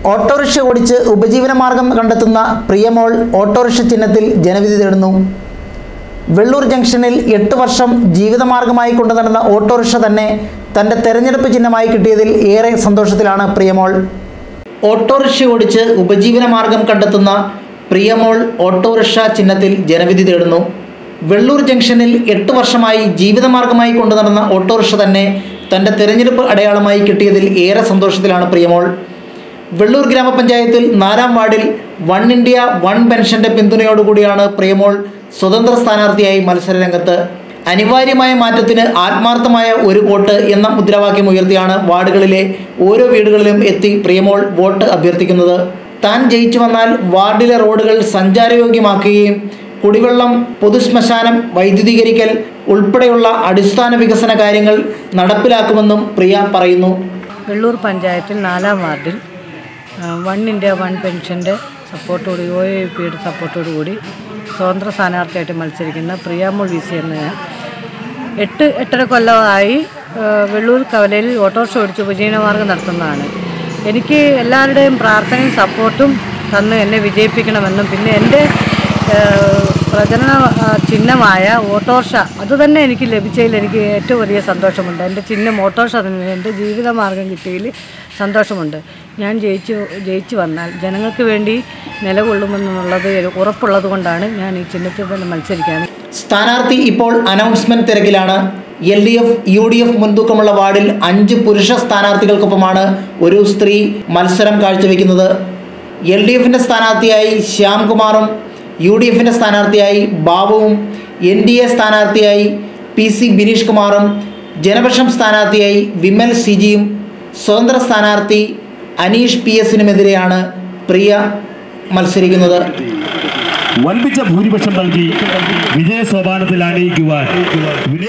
autorickshaw ഓടിച്ച് ഉപജീവനമാർഗം കണ്ടെത്തുന്ന പ്രിയമോൾ ഓട്ടോറിക്ഷ ചിഹ്നത്തിൽ ജനവിധി തേടുന്നു വെള്ളൂർ ജംഗ്ഷനിൽ എട്ട് വർഷം ജീവിതമാർഗമായി കൊണ്ടു നടന്ന ഓട്ടോറിക്ഷ തന്നെ തൻ്റെ തെരഞ്ഞെടുപ്പ് ചിഹ്നമായി കിട്ടിയതിൽ ഏറെ സന്തോഷത്തിലാണ് പ്രിയമോൾ ഓട്ടോറിക്ഷ ഓടിച്ച് ഉപജീവനമാർഗം കണ്ടെത്തുന്ന പ്രിയമോൾ ഓട്ടോറിക്ഷ ചിഹ്നത്തിൽ ജനവിധി തേടുന്നു വെള്ളൂർ ജംഗ്ഷനിൽ എട്ട് വർഷമായി ജീവിതമാർഗമായി കൊണ്ടു നടന്ന ഓട്ടോറിക്ഷ തന്നെ തൻ്റെ തെരഞ്ഞെടുപ്പ് അടയാളമായി കിട്ടിയതിൽ ഏറെ സന്തോഷത്തിലാണ് പ്രിയമോൾ വെള്ളൂർ ഗ്രാമപഞ്ചായത്തിൽ നാലാം വാർഡിൽ വൺ ഇന്ത്യ വൺ പെൻഷന്റെ പിന്തുണയോടുകൂടിയാണ് പ്രിയമോൾ സ്വതന്ത്ര സ്ഥാനാർത്ഥിയായി മത്സരരംഗത്ത് അനിവാര്യമായ മാറ്റത്തിന് ആത്മാർത്ഥമായ ഒരു വോട്ട് എന്ന മുദ്രാവാക്യം ഉയർത്തിയാണ് വാർഡുകളിലെ ഓരോ വീടുകളിലും എത്തി പ്രിയമോൾ വോട്ട് അഭ്യർത്ഥിക്കുന്നത് താൻ ജയിച്ചു വന്നാൽ വാർഡിലെ റോഡുകൾ സഞ്ചാരയോഗ്യമാക്കുകയും കുടിവെള്ളം പൊതുശ്മശാനം വൈദ്യുതീകരിക്കൽ ഉൾപ്പെടെയുള്ള അടിസ്ഥാന വികസന കാര്യങ്ങൾ നടപ്പിലാക്കുമെന്നും പ്രിയ പറയുന്നു വെള്ളൂർ പഞ്ചായത്തിൽ നാലാം വാർഡിൽ ആ, വൺ ഇന്ത്യ വൺ പെൻഷൻ്റെ സപ്പോർട്ടോട് ഒ എ പിയുടെ സപ്പോർട്ടോടു കൂടി സ്വതന്ത്ര സ്ഥാനാർത്ഥിയായിട്ട് മത്സരിക്കുന്ന പ്രിയാമോൾ വി സി എന്ന ഞാൻ എട്ട് എട്ടര കൊല്ലമായി ആ, വെള്ളൂർ കവലയിൽ ഓട്ടോറിക്ഷ ഓടിച്ച് ഉപജീവനമാർഗം നടത്തുന്നതാണ് എനിക്ക് എല്ലാവരുടെയും പ്രാർത്ഥനയും സപ്പോർട്ടും തന്ന് എന്നെ വിജയിപ്പിക്കണമെന്നും പിന്നെ എൻ്റെ ആ, പ്രചരണ ആ, ചിഹ്നമായ ഓട്ടോറിക്ഷ അതുതന്നെ എനിക്ക് ലഭിച്ചതിൽ എനിക്ക് ഏറ്റവും വലിയ സന്തോഷമുണ്ട് എൻ്റെ ചിഹ്നം ഓട്ടോറിക്ഷ തന്നെ എൻ്റെ ജീവിതമാർഗം കിട്ടിയതിൽ സന്തോഷമുണ്ട് ഞാൻ ജയിച്ചു ജയിച്ചു വന്നാൽ ജനങ്ങൾക്ക് വേണ്ടി നിലകൊള്ളുമെന്നുള്ളത് ഉറപ്പുള്ളത് കൊണ്ടാണ് ഞാൻ ഈ ചിഹ്നത്തിൽ തന്നെ മത്സരിക്കാൻ സ്ഥാനാർത്ഥി ഇപ്പോൾ അനൗൺസ്മെന്റ് തിരക്കിലാണ് L D F U D F മുൻതൂക്കമുള്ള വാർഡിൽ അഞ്ച് പുരുഷ സ്ഥാനാർത്ഥികൾക്കൊപ്പമാണ് ഒരു സ്ത്രീ മത്സരം കാഴ്ചവെക്കുന്നത് എൽ ഡി എഫിൻ്റെ സ്ഥാനാർത്ഥിയായി ശ്യാംകുമാറും യു ഡി എഫിൻ്റെ സ്ഥാനാർത്ഥിയായി ബാബുവും എൻ ഡി എ സ്ഥാനാർത്ഥിയായി പി സി ബിനീഷ് കുമാറും ജനപക്ഷം സ്ഥാനാർത്ഥിയായി വിമൽ സിജിയും സ്വതന്ത്ര സ്ഥാനാർത്ഥി അനീഷ് പി എസിനുമെതിരെയാണ് പ്രിയ മത്സരിക്കുന്നത് വൻപിച്ച ഭൂരിപക്ഷം നൽകി വിജയ സോപാനത്തിൽ അണിയിക്കുവാൻ വിനയ